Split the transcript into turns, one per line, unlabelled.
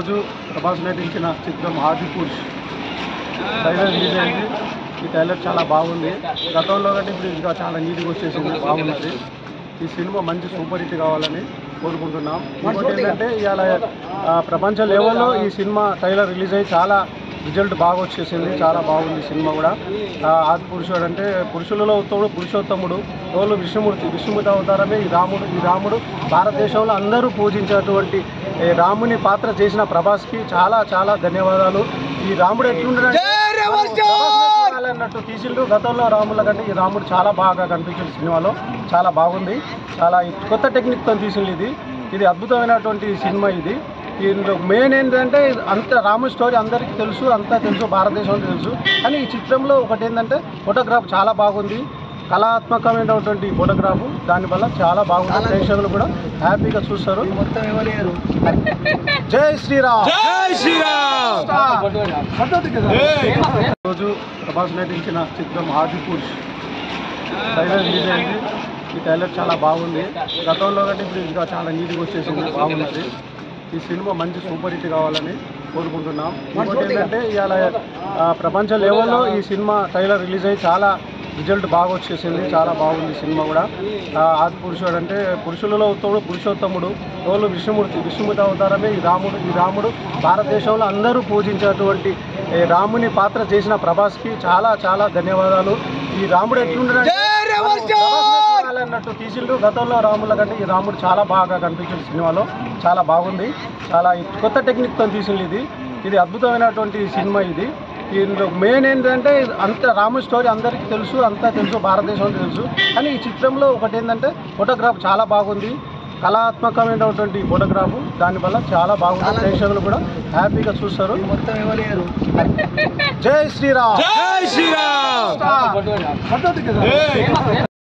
ఈరోజు ప్రభాస్ నటించిన చిత్రం ఆది పురుష్ ట్రైలర్ రిలీజ్ అయింది ఈ ట్రైలర్ చాలా బాగుంది గతంలో కంటే ఇప్పుడు ఇంకా చాలా నీట్గా వచ్చేసింది బాగున్నది ఈ సినిమా మంచి సూపర్ హిట్ కావాలని కోరుకుంటున్నాం ఇంకోటి ఏంటంటే ఇవాళ ఆ, ప్రపంచ లెవెల్లో ఈ సినిమా ట్రైలర్ రిలీజ్ అయ్యి చాలా రిజల్ట్ బాగా వచ్చేసింది చాలా బాగుంది సినిమా కూడా ఆ, ఆది పురుషుడు అంటే పురుషులలో ఉత్తముడు పురుషోత్తముడు రోజు విష్ణుమూర్తి విష్ణుమూర్తి అవతారమే ఈ రాముడు ఈ రాముడు భారతదేశంలో అందరూ పూజించేటువంటి ఈ రాముని పాత్ర చేసిన ప్రభాస్కి చాలా చాలా ధన్యవాదాలు ఈ రాముడు ఎట్లుండే అన్నట్టు తీసిండు గతంలో రాముల కంటే ఈ రాముడు చాలా బాగా కనిపించింది సినిమాలో చాలా బాగుంది చాలా కొత్త టెక్నిక్తో తీసింది ఇది ఇది అద్భుతమైనటువంటి సినిమా ఇది ఇందులో మెయిన్ ఏంటంటే అంత రాముడి స్టోరీ అందరికీ తెలుసు అంతా తెలుసు భారతదేశంలో తెలుసు కానీ ఈ చిత్రంలో ఒకటి ఏంటంటే ఫోటోగ్రాఫ్ చాలా బాగుంది కళాత్మకమైనటువంటి ఫోటోగ్రాఫ్ దానివల్ల చాలా బాగుంది ప్రేక్షకులు కూడా హ్యాపీగా చూస్తారు జై శ్రీరామ్
జై శ్రీరామ్
రోజు ప్రభాస్ నటించిన చిత్రం ఆది పురుష్ ట్రైలర్ రిలీజ్ అయింది ఈ ట్రైలర్ చాలా బాగుంది గతంలో కంటే ఇప్పుడు ఇంకా చాలా నీట్గా వచ్చేసింది బాగున్నది ఈ సినిమా మంచి సూపర్ హిట్ కావాలని కోరుకుంటున్నాం ఇంకోటి ఏంటంటే ఇవాళ ఆ, ప్రపంచ లెవెల్లో ఈ సినిమా ట్రైలర్ రిలీజ్ అయ్యి చాలా రిజల్ట్ బాగా వచ్చేసింది చాలా బాగుంది సినిమా కూడా ఆ, ఆది పురుషుడు అంటే పురుషులలో ఉత్తముడు పురుషోత్తముడు రోజు విష్ణుమూర్తి విష్ణుమూర్తి అవతారమే ఈ రాముడు ఈ రాముడు భారతదేశంలో అందరూ పూజించేటువంటి ఈ రాముని పాత్ర చేసిన ప్రభాస్కి చాలా చాలా ధన్యవాదాలు ఈ రాముడు ఎట్లుండే అన్నట్టు తీసిండు గతంలో రాముల కంటే ఈ రాముడు చాలా బాగా కనిపించింది సినిమాలో చాలా బాగుంది చాలా కొత్త టెక్నిక్తో తీసింది ఇది ఇది అద్భుతమైనటువంటి సినిమా ఇది ఇందులో మెయిన్ ఏంటంటే అంత రాముడి స్టోరీ అందరికీ తెలుసు అంతా తెలుసు భారతదేశంలో తెలుసు కానీ ఈ చిత్రంలో ఒకటి ఏంటంటే ఫోటోగ్రాఫ్ చాలా బాగుంది కళాత్మకమైనటువంటి ఫోటోగ్రాఫ్ దానివల్ల చాలా బాగుంది ప్రేక్షకులు కూడా హ్యాపీగా చూస్తారు జై శ్రీరామ్
జై శ్రీరామ్